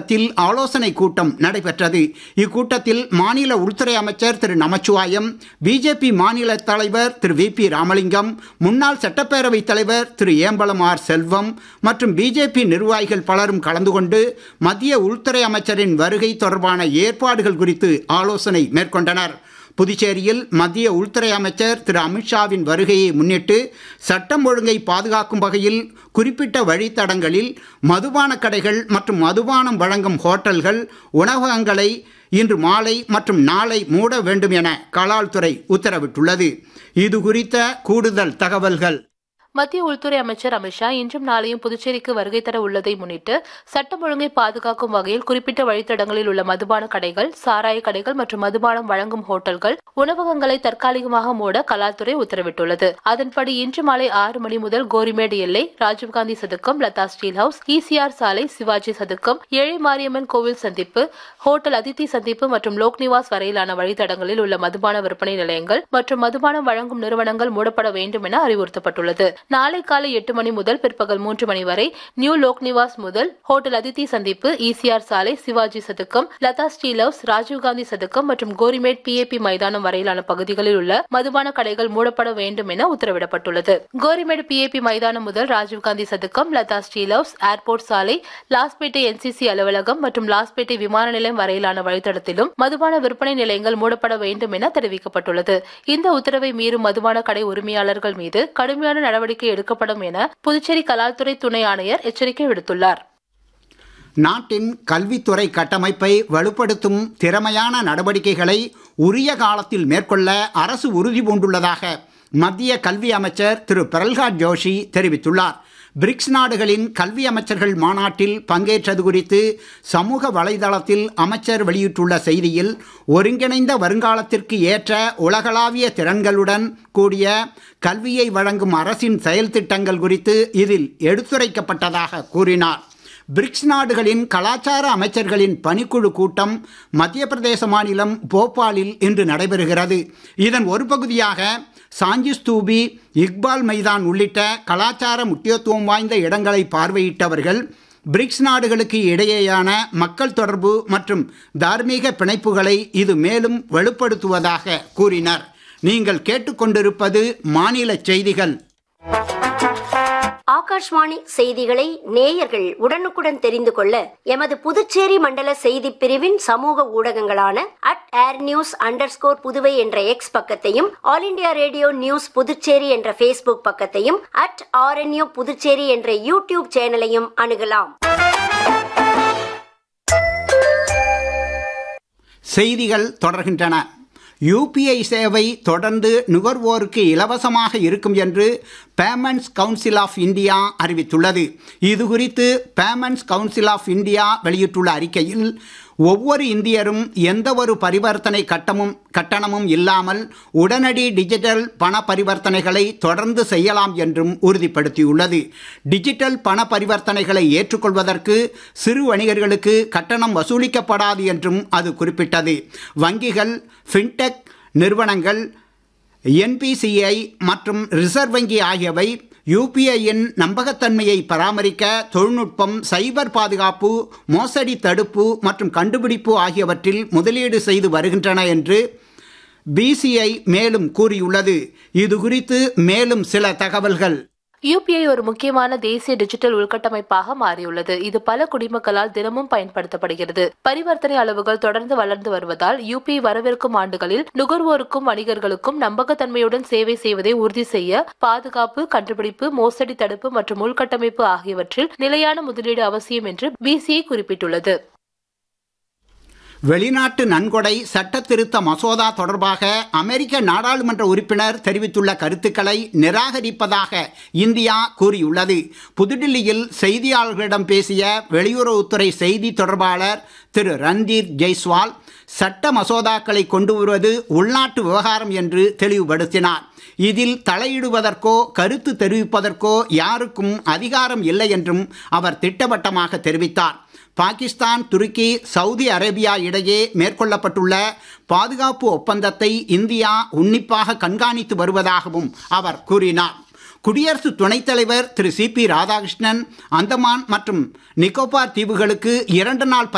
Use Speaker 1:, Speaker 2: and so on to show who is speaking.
Speaker 1: அலுவலகத்தில் ஆலோசனை கூட்டம் நடைபெற்றது இக்கூட்டத்தில் மாநில உள்துறை அமைச்சர் திரு நமச்சிவாயம் பிஜேபி மாநில தலைவர் திரு வி பி ராமலிங்கம் முன்னாள் சட்டப்பேரவைத் தலைவர் திரு ஏம்பலம் ஆர் செல்வம் மற்றும் பிஜேபி நிர்வாகிகள் பலரும் கலந்து கொண்டு மத்திய உள்துறை அமைச்சரின் வருகை தொடர்பான ஏற்பாடுகள் குறித்து ஆலோசனை மேற்கொண்டனர் புதுச்சேரியில் மத்திய உள்துறை அமைச்சர் திரு அமித்ஷாவின் வருகையை முன்னிட்டு சட்டம் ஒழுங்கை பாதுகாக்கும் வகையில் குறிப்பிட்ட வழித்தடங்களில் மதுபான கடைகள் மற்றும் மதுபானம் வழங்கும் ஹோட்டல்கள் உணவகங்களை இன்று மாலை மற்றும் நாளை மூட வேண்டும் என கலால்துறை உத்தரவிட்டுள்ளது இது குறித்த கூடுதல் தகவல்கள்
Speaker 2: மத்திய உள்துறை அமைச்சர் அமித்ஷா இன்றும் நாளையும் புதுச்சேரிக்கு வருகை தர உள்ளதை முன்னிட்டு சட்டம் ஒழுங்கை பாதுகாக்கும் வகையில் குறிப்பிட்ட வழித்தடங்களில் உள்ள மதுபான கடைகள் சாராய கடைகள் மற்றும் மதுபானம் வழங்கும் ஹோட்டல்கள் உணவகங்களை தற்காலிகமாக மூட கலால்துறை உத்தரவிட்டுள்ளது அதன்படி இன்று மாலை ஆறு மணி முதல் கோரிமேடு எல்லை ராஜீவ்காந்தி சதுக்கம் லதா ஸ்டீல் ஹவுஸ் இசிஆர் சாலை சிவாஜி சதுக்கம் ஏழை மாரியம்மன் கோவில் சந்திப்பு ஹோட்டல் அதித்தி சந்திப்பு மற்றும் லோக்நிவாஸ் வரையிலான வழித்தடங்களில் உள்ள மதுபான விற்பனை நிலையங்கள் மற்றும் மதுபானம் வழங்கும் நிறுவனங்கள் மூடப்பட வேண்டும் என அறிவுறுத்தப்பட்டுள்ளது நாளை காலை எட்டு மணி முதல் பிற்பகல் மூன்று மணி வரை நியூ லோக் நிவாஸ் முதல் ஹோட்டல் அதித்தி சந்திப்பு இசிஆர் சாலை சிவாஜி சதுக்கம் லதா ஸ்டீல் ஹவுஸ் ராஜீவ்காந்தி சதுக்கம் மற்றும் கோரிமேட் பிஏபி மைதானம் வரையிலான பகுதிகளில் உள்ள மதுபான கடைகள் மூடப்பட வேண்டும் என உத்தரவிடப்பட்டுள்ளது கோரிமேடு பிஏபி மைதானம் முதல் ராஜீவ்காந்தி சதுக்கம் லதா ஸ்டீல் ஹவுஸ் ஏர்போர்ட் சாலை லாஸ்பேட்டை என்சிசி அலுவலகம் மற்றும் லாஸ்பேட்டை விமான நிலையம் வரையிலான வழித்தடத்திலும் மதுபான விற்பனை நிலையங்கள் மூடப்பட வேண்டும் என தெரிவிக்கப்பட்டுள்ளது இந்த உத்தரவை மீறும் மதுபான கடை உரிமையாளர்கள் மீது கடுமையான நடவடிக்கை நடவடிக்கை எடுக்கப்படும் என புதுச்சேரி கலால்துறை துணை ஆணையர் எச்சரிக்கை விடுத்துள்ளார்
Speaker 1: நாட்டின் கல்வித்துறை கட்டமைப்பை வலுப்படுத்தும் திறமையான நடவடிக்கைகளை உரிய காலத்தில் மேற்கொள்ள அரசு உறுதி பூண்டுள்ளதாக மத்திய கல்வி அமைச்சர் திரு பிரல்ஹாத் ஜோஷி தெரிவித்துள்ளார் பிரிக்ஸ் நாடுகளின் கல்வி அமைச்சர்கள் மாநாட்டில் பங்கேற்றது குறித்து சமூக வலைதளத்தில் அமைச்சர் வெளியிட்டுள்ள செய்தியில் ஒருங்கிணைந்த வருங்காலத்திற்கு ஏற்ற உலகளாவிய திறன்களுடன் கூடிய கல்வியை வழங்கும் அரசின் செயல் திட்டங்கள் குறித்து இதில் எடுத்துரைக்கப்பட்டதாக கூறினார் பிரிக்ஸ் நாடுகளின் கலாச்சார அமைச்சர்களின் பணிக்குழு கூட்டம் மத்திய பிரதேச மாநிலம் போபாலில் இன்று நடைபெறுகிறது இதன் ஒரு பகுதியாக சாஞ்சி ஸ்தூபி இக்பால் மைதான் உள்ளிட்ட கலாச்சார முக்கியத்துவம் வாய்ந்த இடங்களை பார்வையிட்டவர்கள் பிரிக்ஸ் நாடுகளுக்கு இடையேயான மக்கள் தொடர்பு மற்றும் தார்மீக பிணைப்புகளை இது மேலும் வலுப்படுத்துவதாக கூறினர் நீங்கள் கேட்டுக்கொண்டிருப்பது மாநில செய்திகள்
Speaker 3: ஆகாஷ்வாணி செய்திகளை நேயர்கள் உடனுக்குடன் தெரிந்து கொள்ள எமது புதுச்சேரி மண்டல செய்தி பிரிவின் சமூக ஊடகங்களான at air news under score Puduvai என்ற எக்ஸ் பக்கத்தையும் all India radio news Puducherry என்ற ஃபேஸ்புக் பக்கத்தையும் அட் ஆர்என்யூ புதுச்சேரி என்ற யூடியூப் சேனலையும் அணுகலாம்
Speaker 1: செய்திகள் தொடர்கின்றன யூபிஐ சேவை தொடர்ந்து நுகர்வோருக்கு இலவசமாக இருக்கும் என்று பேமெண்ட்ஸ் கவுன்சில் ஆஃப் இந்தியா அறிவித்துள்ளது இது குறித்து பேமெண்ட்ஸ் கவுன்சில் ஆஃப் இந்தியா வெளியிட்டுள்ள அறிக்கையில் ஒவ்வொரு இந்தியரும் எந்த ஒரு பரிவர்த்தனை கட்டமும் கட்டணமும் இல்லாமல் உடனடி டிஜிட்டல் பண பரிவர்த்தனைகளை தொடர்ந்து செய்யலாம் என்றும் உறுதிப்படுத்தியுள்ளது டிஜிட்டல் பண பரிவர்த்தனைகளை ஏற்றுக்கொள்வதற்கு சிறு வணிகர்களுக்கு கட்டணம் வசூலிக்கப்படாது என்றும் அது குறிப்பிட்டது வங்கிகள் ஃபின்டெக் நிறுவனங்கள் என்பிசிஐ மற்றும் ரிசர்வ் வங்கி ஆகியவை யூபிஐயின் நம்பகத்தன்மையை பராமரிக்க தொழில்நுட்பம் சைபர் பாதுகாப்பு மோசடி தடுப்பு மற்றும் கண்டுபிடிப்பு ஆகியவற்றில் முதலீடு செய்து வருகின்றன என்று பிசிஐ மேலும் கூறியுள்ளது இது குறித்து மேலும் சில தகவல்கள்
Speaker 2: யுபிஐ ஒரு முக்கியமான தேசிய டிஜிட்டல் உள்கட்டமைப்பாக மாறியுள்ளது இது பல குடிமக்களால் தினமும் பயன்படுத்தப்படுகிறது பரிவர்த்தனை அளவுகள் தொடர்ந்து வளர்ந்து வருவதால் யுபிஐ வரவிருக்கும் ஆண்டுகளில் நுகர்வோருக்கும் வணிகர்களுக்கும் நம்பகத்தன்மையுடன் சேவை செய்வதை உறுதி செய்ய பாதுகாப்பு கண்டுபிடிப்பு மோசடி தடுப்பு மற்றும் உள்கட்டமைப்பு ஆகியவற்றில் நிலையான முதலீடு அவசியம் என்று பிசிஐ குறிப்பிட்டுள்ளது
Speaker 1: வெளிநாட்டு நன்கொடை சட்ட திருத்த மசோதா தொடர்பாக அமெரிக்க நாடாளுமன்ற உறுப்பினர் தெரிவித்துள்ள கருத்துக்களை நிராகரிப்பதாக இந்தியா கூறியுள்ளது புதுடில்லியில் செய்தியாளர்களிடம் பேசிய வெளியுறவுத்துறை செய்தி தொடர்பாளர் திரு ரன்தீர் ஜெய்ஸ்வால் சட்ட மசோதாக்களை கொண்டு வருவது உள்நாட்டு விவகாரம் என்று தெளிவுபடுத்தினார் இதில் தலையிடுவதற்கோ கருத்து தெரிவிப்பதற்கோ யாருக்கும் அதிகாரம் இல்லை என்றும் அவர் திட்டவட்டமாக தெரிவித்தார் பாகிஸ்தான் துருக்கி சவுதி அரேபியா இடையே மேற்கொள்ளப்பட்டுள்ள பாதுகாப்பு ஒப்பந்தத்தை இந்தியா உன்னிப்பாக கண்காணித்து வருவதாகவும் அவர் கூறினார் குடியரசு துணைத் தலைவர் திரு சி பி ராதாகிருஷ்ணன் அந்தமான் மற்றும் நிக்கோபார் தீவுகளுக்கு இரண்டு நாள்